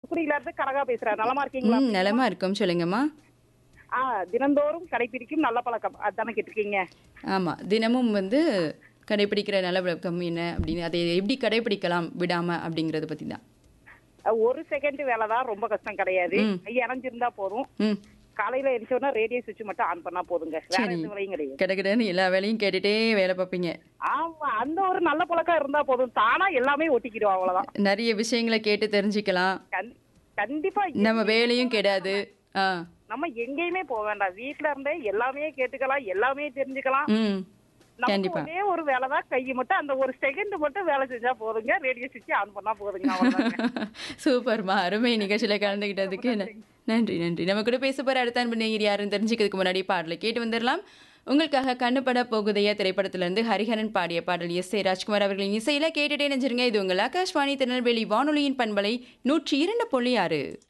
தூத்துக்குடியில இருந்து கனகா பேசுறேன் நலமா இருக்கீங்களா ம் நலமா இருக்கோம் சொல்லுங்கம்மா ஆ தினந்தோறும் கடைபிடிக்கும் நல்ல பழக்கம் அதானே கேட்டிருக்கீங்க ஆமா தினமும் வந்து கடைபிடிக்கிற நல்ல பழக்கம் என்ன அப்படின்னு அதை எப்படி கடைபிடிக்கலாம் விடாம அப்படிங்கறத பத்தி தான் அஹ், ஒரு செகண்ட் வேலை தான் ரொம்ப கஷ்டம் கிடையாது ம். கை அணைஞ்சிருந்தா போதும் ம் காலையில எரிச்சோன்னா ரேடியோ சுவிட்ச் மட்டும் ஆன் பண்ணா போதுங்க வேற சரி. எந்த வேலையும் கிடையாது கிடக்கிடன்னு எல்லா வேலையும் கேட்டுட்டே வேலை பார்ப்பீங்க ஆமா அந்த ஒரு நல்ல பழக்கம் இருந்தா போதும் தானா எல்லாமே ஒட்டிக்கிடும் அவ்வளவுதான் நிறைய விஷயங்களை கேட்டு தெரிஞ்சுக்கலாம் கண்- கண்டிப்பா நம்ம வேலையும் கெடாது ஆ நம்ம எங்கேயுமே போக வேண்டாம் வீட்ல இருந்தே எல்லாமே கேட்டுக்கலாம் எல்லாமே தெரிஞ்சுக்கலாம் ம் நமக்கு கண்டிப்பா ஒரே ஒரு வேலை தான் கை மட்டும் அந்த ஒரு செகண்ட் மட்டும் வேலை செஞ்சா போதுங்க ரேடியோ சுவிட்ச் ஆன் பண்ணா போதுங்க அவ்வளவுதாங்க சூப்பர்மா அருமை நிகழ்ச்சியில கலந்துக்கிட்டதுக்கு ந- நன்றி நன்றி நம்ம கூட பேச போற அடுத்த அன்பு நேயர் யாருன்னு தெரிஞ்சுக்கிறதுக்கு முன்னாடி பாடலை கேட்டு வந்துடலாம் உங்களுக்காக கண்ணுப்பட போகுதையா திரைப்படத்திலிருந்து ஹரிஹரன் பாடிய பாடல் எஸ் ஏ ராஜ்குமார் அவர்களின் இசையில கேட்டுட்டே நெஞ்சிருங்க இது உங்கள் ஆகாஷ்வாணி திருநெல்வேலி வானொலியின் பண்பலை நூற்றி இரண்டு புள்ளி ஆறு